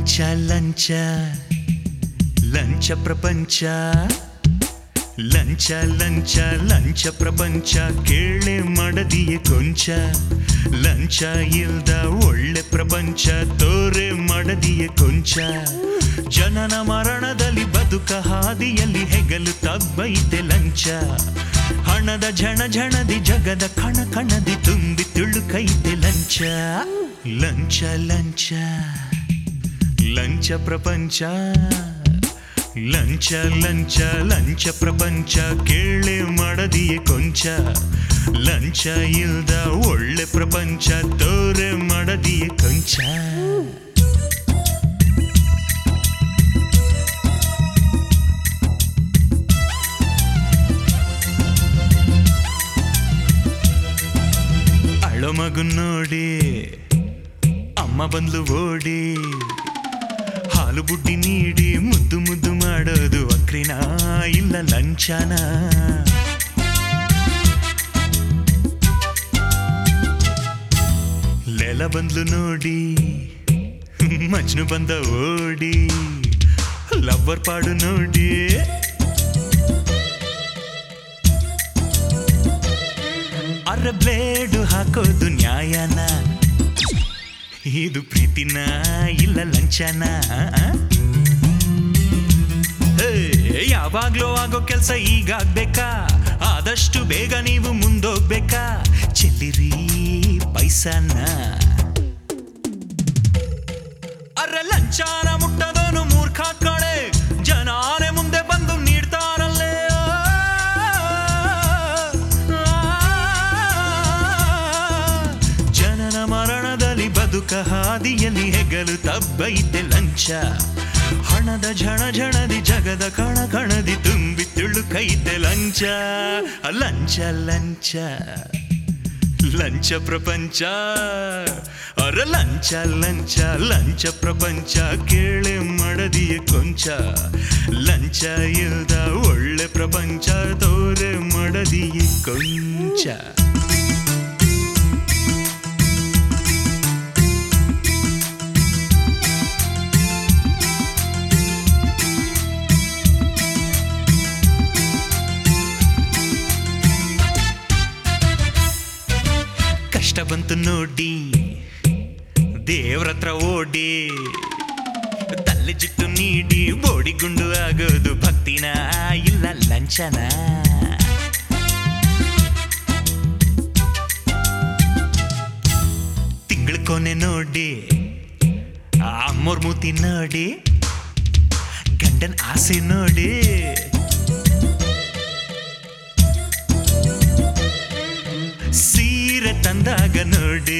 ಲಂಚ ಲಂಚ ಲಂಚ ಪ್ರಪಂಚ ಲಂಚ ಲಂಚ ಲಂಚ ಪ್ರಪಂಚ ಕೇಳೆ ಮಾಡದಿಯೇ ಕೊಂಚ ಲಂಚ ಇಲ್ದ ಒಳ್ಳೆ ಪ್ರಪಂಚ ತೋರೆ ಮಾಡದಿಯೇ ಕೊಂಚ ಜನನ ಮರಣದಲ್ಲಿ ಬದುಕ ಹಾದಿಯಲ್ಲಿ ಹೆಗಲು ತಬ್ಬೈತೆ ಲಂಚ ಹಣದ ಝಣ ಝಣದಿ ಜಗದ ಕಣ ಕಣದಿ ತುಂಬಿ ತುಳುಕೈತೆ ಲಂಚ ಲಂಚ ಲಂಚ ಲಂಚ ಪ್ರಪಂಚ ಲಂಚ ಲಂಚ ಲಂಚ ಪ್ರಪಂಚ ಕೇಳೆ ಮಾಡದಿಯೇ ಕೊಂಚ ಲಂಚ ಇಲ್ದ ಒಳ್ಳೆ ಪ್ರಪಂಚ ತೋರೆ ಮಾಡದಿಯೇ ಕೊಂಚ ಅಳೋ ಮಗು ನೋಡಿ ಅಮ್ಮ ಬಂದ್ಲು ಓಡಿ ಹಾಲು ಬುಡ್ಡಿ ನೀಡಿ ಮುದ್ದು ಮುದ್ದು ಮಾಡೋದು ಅಕ್ರಿನ ಇಲ್ಲ ಲಂಚನ ಲೆಲ ಬಂದ್ಲು ನೋಡಿ ಮಜ್ನು ಬಂದ ಓಡಿ ಲವ್ವರ್ ಪಾಡು ನೋಡಿ ಅರ ಬ್ಲೇಡು ಹಾಕೋದು ನ್ಯಾಯನ ಇದು ಪ್ರೀತಿನ ಇಲ್ಲ ಲಂಚನ ಹೇ, ಯಾವಾಗ್ಲೂ ಆಗೋ ಕೆಲ್ಸ ಈಗ ಆಗ್ಬೇಕಾ ಆದಷ್ಟು ಬೇಗ ನೀವು ಮುಂದೋಗ್ಬೇಕಾ ಚೆಲ್ಲಿರಿ ಪೈಸಾನ ಅರೆ ಲಂಚಾನ ಮುಟ್ಟದೋನು ಮೂರ್ಖ ಕಳೆ ಜನಾನೆ ಮುಂದೆ ಬಂದು ನೀಡ್ತಾರಲ್ಲೇ ಜನನ ಮರಣದಲ್ಲಿ ಬದುಕ ಹಾದಿಯಲ್ಲಿ ಹೆಗಲು ತಬ್ಬೈತೆ ಲಂಚ ಹಣದ ಝಣ ಝಣದಿ ಜಗದ ಕಣ ಕಣದಿ ತುಂಬಿ ತುಳುಕೈತೆ ಲಂಚ ಲಂಚ ಲಂಚ ಲಂಚ ಪ್ರಪಂಚ ಅರ ಲಂಚ ಲಂಚ ಲಂಚ ಪ್ರಪಂಚ ಕೇಳೆ ಮಾಡದಿಯ ಕೊಂಚ ಲಂಚ ಇಲ್ದ ಒಳ್ಳೆ ಪ್ರಪಂಚ ತೋರೆ ಮಾಡದಿಯ ಕೊಂಚ ಕಷ್ಟ ಬಂತು ನೋಡಿ ದೇವ್ರತ್ರ ಓಡಿ ತಲೆ ಜಿಟ್ಟು ನೀಡಿ ಬೋಡಿಗುಂಡು ಆಗೋದು ಭಕ್ತಿನ ಇಲ್ಲ ಲಂಚನ ತಿಂಗಳ ಕೊನೆ ನೋಡಿ ಅಮ್ಮೋರ್ ಮೂತಿ ನೋಡಿ ಗಂಡನ್ ಆಸೆ ನೋಡಿ ಸೀರೆ ತಂದಾಗ ನೋಡಿ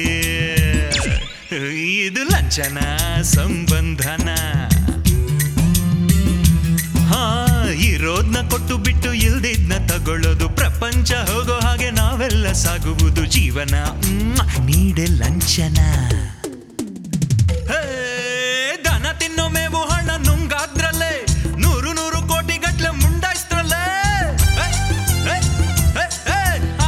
ಇದು ಲಂಚನ ಸಂಬಂಧನ ಹಾ ಇರೋದ್ನ ಕೊಟ್ಟು ಬಿಟ್ಟು ಇಲ್ದಿದ್ನ ತಗೊಳ್ಳೋದು ಪ್ರಪಂಚ ಹೋಗೋ ಹಾಗೆ ನಾವೆಲ್ಲ ಸಾಗುವುದು ಜೀವನ ಮ್ಮ್. ನೀಡೆ ಲಂಚನ ಹೇ, ದನ ತಿನ್ನೋ ಮೇವು ಹಣ ನುಂಗಾದ್ರಲ್ಲೇ ನೂರು ನೂರು ಕೋಟಿ ಗಟ್ಲೆ ಮುಂಡಾಯಿಸ್ತ್ರಲ್ಲೇ ಹೇ, ಹೇ, ಹೇ, ಹೇ. ಆ,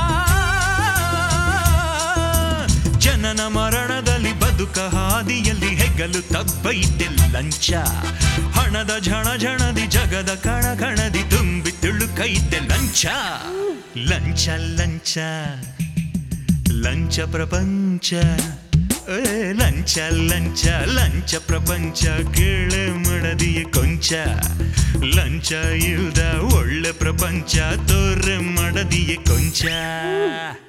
ಜನನ ಮರಣದಲ್ಲಿ ಬದುಕ ಹಾದಿಯಲ್ಲಿ ಹೆಗಲು ತಬ್ಬೈತೆ ಲಂಚ ಹಣದ ಝಣ ಝಣದಿ ಜಗದ ಕಣ ಕಣದಿ ತುಂಬಿ ತುಳುಕೈತೆ ಲಂಚ ಲಂಚ ಲಂಚ ಲಂಚ ಪ್ರಪಂಚ ಏ, ಲಂಚ ಲಂಚ ಲಂಚ ಪ್ರಪಂಚ ಕೇಳೆ ಮಾಡದಿಯ ಕೊಂಚ ಲಂಚ ಇಲ್ದ ಒಳ್ಳೆ ಪ್ರಪಂಚ ತೋರೆ ಮಾಡದಿಯ ಕೊಂಚ